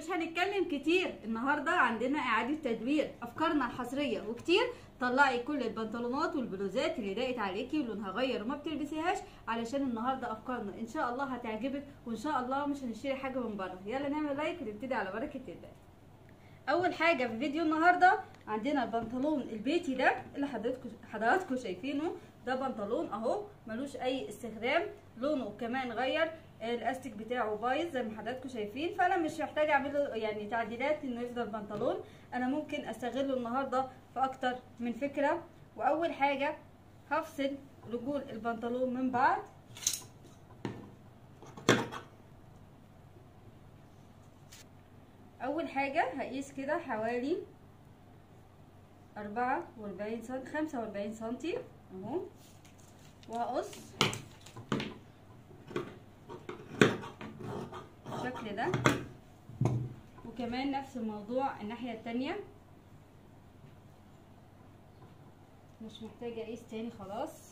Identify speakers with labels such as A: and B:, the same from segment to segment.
A: مش هنتكلم كتير النهارده عندنا اعاده تدوير افكارنا الحصريه وكتير طلعي كل البنطلونات والبلوزات اللي ضاقت عليكي ولونها غير وما بتلبسيهاش علشان النهارده افكارنا ان شاء الله هتعجبك وان شاء الله مش هنشتري حاجه من بره يلا نعمل لايك ونبتدي على بركه الله اول حاجه في فيديو النهارده عندنا البنطلون البيتي ده اللي حضراتكم حضراتكم شايفينه ده بنطلون اهو ملوش اي استخدام لونه كمان غير الاستيك بتاعه بايظ زي ما حضراتكم شايفين فانا مش محتاجه اعمل له يعني تعديلات انه يفضل بنطلون انا ممكن استغله النهارده في اكتر من فكره واول حاجه هفصل رجول البنطلون من بعض اول حاجه هقيس كده حوالي أربعة وأربعين سنتي خمسة وأربعين سنتي اهو وهقص بالشكل ده وكمان نفس الموضوع الناحية التانية مش محتاجة اقيس تاني خلاص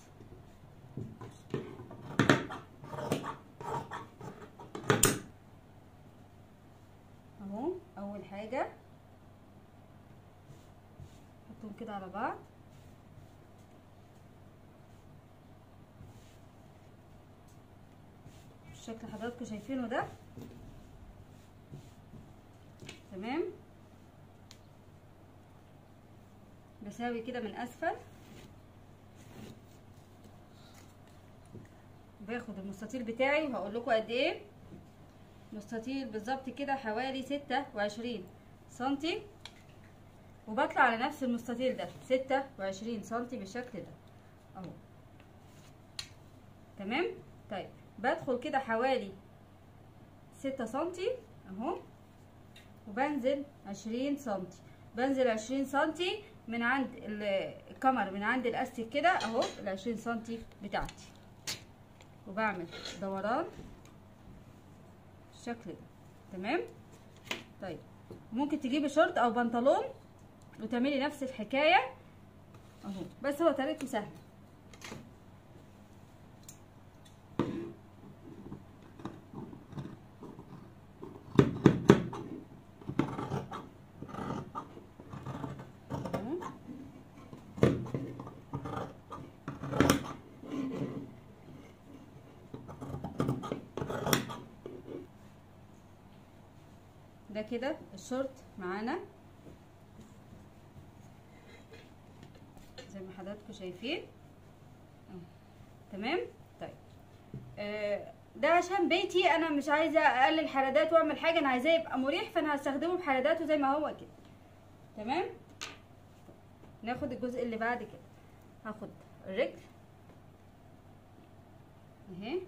A: اهو اول حاجة نحطهم كده على بعض بالشكل حضراتكم شايفينه ده تمام بساوي كده من اسفل باخد المستطيل بتاعي وهقول لكم قد ايه مستطيل بالظبط كده حوالي ستة وعشرين سنتي وبطلع على نفس المستطيل ده ستة وعشرين سنتي بالشكل ده اهو تمام طيب بدخل كده حوالي ستة سنتي اهو وبنزل عشرين سنتي بنزل عشرين سنتي من عند الكمر من عند الاستيك كده اهو العشرين سنتي بتاعتي وبعمل دوران بالشكل ده تمام طيب ممكن تجيبي شورت او بنطلون وتعملي نفس الحكايه اهو بس هو طريقته سهله ده كده الشورت معانا زي ما حضراتكم شايفين اهو تمام طيب آه ده عشان بيتي انا مش عايزه اقلل حرادات واعمل حاجه انا عايزاه يبقى مريح فانا هستخدمه بحراداته زي ما هو كده تمام ناخد الجزء اللي بعد كده هاخد الرجل اهي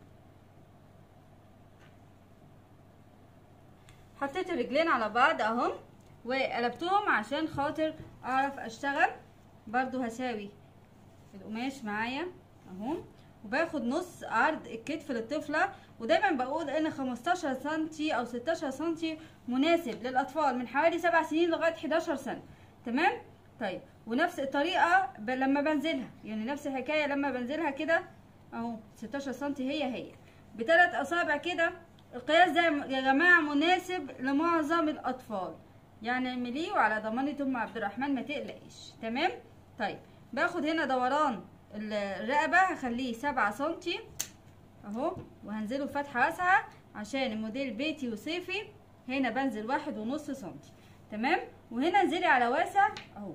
A: حطيت الرجلين على بعض اهم وقلبتهم عشان خاطر اعرف اشتغل برضو هساوي القماش معايا اهو وباخد نص عرض الكتف للطفلة ودايما بقول ان 15 سنتي او 16 سنتي مناسب للاطفال من حوالي 7 سنين لغاية 11 سنة تمام طيب ونفس الطريقة لما بنزلها يعني نفس الحكاية لما بنزلها كده اهو 16 سنتي هي هي بثلاث اصابع كده القياس ده يا جماعة مناسب لمعظم الأطفال يعني اعمليه وعلى ضمانة أم عبد الرحمن ما تقلقيش تمام طيب باخد هنا دوران الرقبة هخليه سبعة سنتي اهو وهنزله فتحة واسعة عشان الموديل بيتي وصيفي هنا بنزل واحد ونص سنتي تمام وهنا انزلي على واسع اهو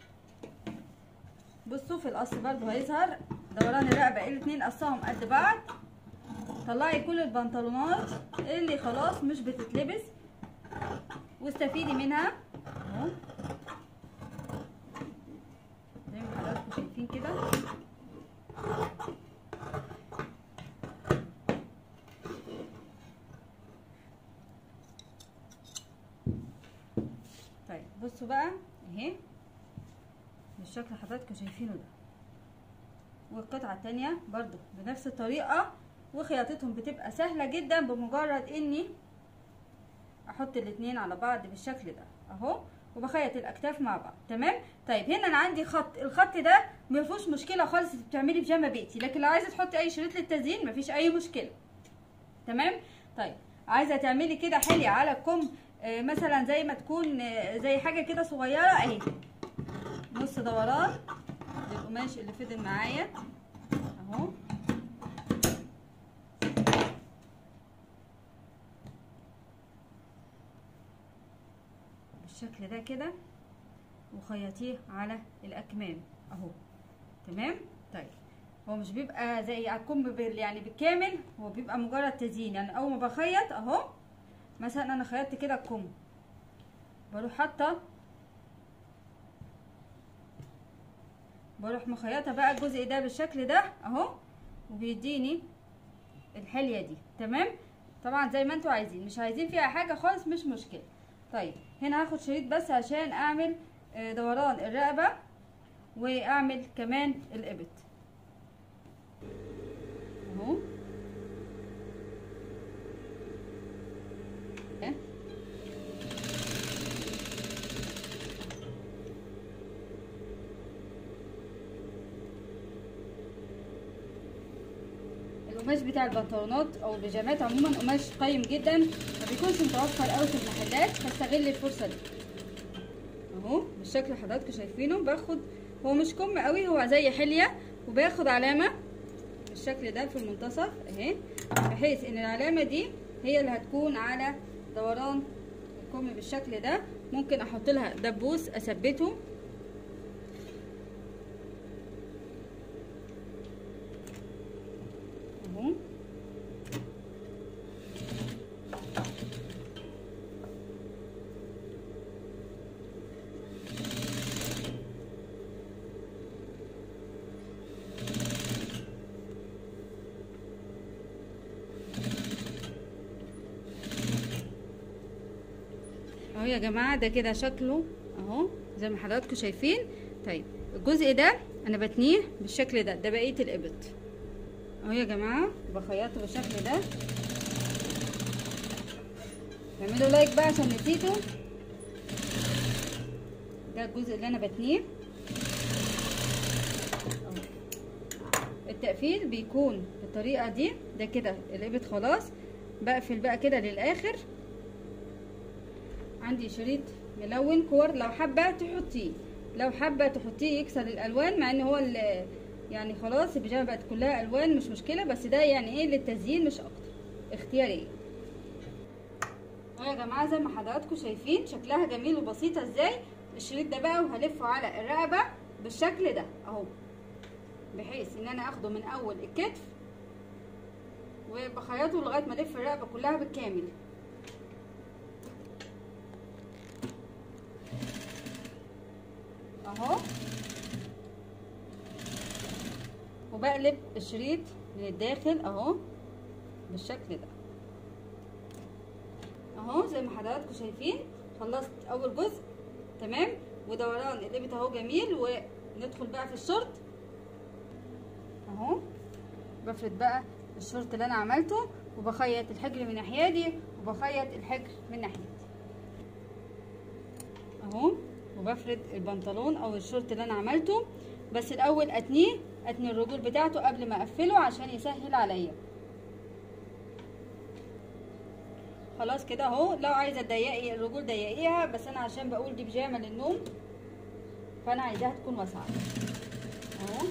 A: بصوا في القص برضو هيظهر دوران الرقبة الاتنين قصهم قد بعض طلعي كل البنطلونات اللي خلاص مش بتتلبس واستفيدي منها اهو زي ما حضراتكم شايفين كده طيب بصوا بقى اهي بالشكل اللي حضراتكم شايفينه ده والقطعه التانية برضو بنفس الطريقه وخياطتهم بتبقى سهله جدا بمجرد اني احط الاتنين على بعض بالشكل ده اهو وبخيط الاكتاف مع بعض تمام طيب هنا انا عندي خط الخط ده ما فيهوش مشكله خالص بتعملي بيجامه بيتي لكن لو عايزه تحطي اي شريط للتزيين مفيش اي مشكله تمام طيب عايزه تعملي كده حلي على كم آه، مثلا زي ما تكون آه، زي حاجه كده صغيره اهي نص دوران للقماش اللي فضل معايا اهو بالشكل ده كده وخيطيه على الاكمام اهو تمام طيب هو مش بيبقى زي على الكم بال- يعني بالكامل هو بيبقى مجرد تزيين يعني اول ما بخيط اهو مثلا انا خيطت كده الكم بروح حاطه بروح مخيطه بقى الجزء ده بالشكل ده اهو وبيديني الحليه دي تمام طبعا زي ما انتوا عايزين مش عايزين فيها حاجه خالص مش مشكله طيب هنا هاخد شريط بس عشان اعمل آه، دوران الرقبه واعمل كمان الابط اهو إيه؟ القماش بتاع البنطلونات او البيجامات عموما قماش قيم جدا ما بيكونش متوفر قوي في المحلات فاستغل الفرصه دي اهو بالشكل اللي حضراتكم شايفينه باخد هو مش كم قوي هو زي حليه وباخد علامه بالشكل ده في المنتصف اهي بحيث ان العلامه دي هي اللي هتكون على دوران الكم بالشكل ده ممكن احط لها دبوس اثبته اهو اهو يا جماعه ده كده شكله اهو زي ما حضراتكم شايفين طيب الجزء ده انا بتنيه بالشكل ده ده بقيه الابط اهو يا جماعه بخيطه بالشكل ده اعملوا لايك بقى عشان نسيته ده الجزء اللي انا بتنيه أهو. التقفيل بيكون بالطريقه دي ده كده الابط خلاص بقفل بقى كده للاخر عندي شريط ملون كور لو حابه تحطيه لو حابه تحطيه يكسر الالوان مع ان هو ال- يعني خلاص البيجامه بقت كلها الوان مش مشكله بس ده يعني ايه للتزيين مش اكتر اختياري اهو يا جماعه زي ما حضراتكم شايفين شكلها جميل وبسيطه ازاي الشريط ده بقى وهلفه على الرقبه بالشكل ده اهو بحيث ان انا اخده من اول الكتف وبخيطه لغايه ما الف الرقبه كلها بالكامل اهو وبقلب الشريط للداخل اهو بالشكل ده اهو زي ما حضراتكم شايفين خلصت اول جزء تمام ودوران الابط اهو جميل وندخل بقى في الشورت اهو بفرد بقى الشورت اللي انا عملته وبخيط الحجر من ناحيتي وبخيط الحجر من ناحيتي اهو وبفرد البنطلون او الشورت اللي انا عملته بس الاول اتنيه اتني الرجول بتاعته قبل ما اقفله عشان يسهل عليا خلاص كده اهو لو عايزه تضيقي الرجول ضيقيها بس انا عشان بقول دي بيجامه للنوم فانا عايزاها تكون واسعه اهو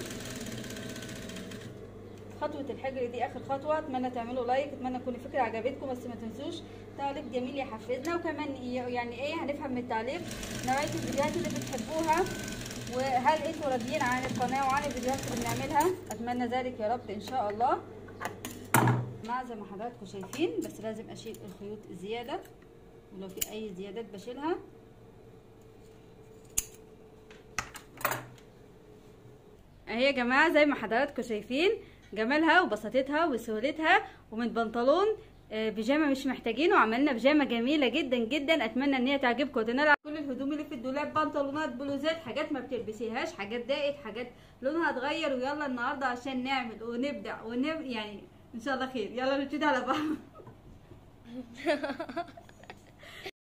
A: خطوة الحجر دي اخر خطوة اتمنى تعملوا لايك اتمنى تكون الفكرة عجبتكم بس ما تنسوش تعليق جميل يحفزنا وكمان يعني ايه هنفهم من التعليق نوعية الفيديوهات اللي بتحبوها وهل انتوا راضيين عن القناة وعن الفيديوهات اللي بنعملها اتمنى ذلك يا رب ان شاء الله مع زي ما حضراتكم شايفين بس لازم اشيل الخيوط الزيادة ولو في اي زيادات بشيلها اهي يا جماعه زي ما حضراتكم شايفين جمالها وبساطتها وسهولتها ومن بنطلون آه، بيجامه مش محتاجينه وعملنا بيجامه جميله جدا جدا اتمنى ان هي تعجبكم وتنال كل الهدوم اللي في الدولاب بنطلونات بلوزات حاجات ما بتلبسيهاش حاجات ضاقت حاجات لونها اتغير ويلا النهارده عشان نعمل ونبدع ونب يعني ان شاء الله خير يلا نبتدي على بعض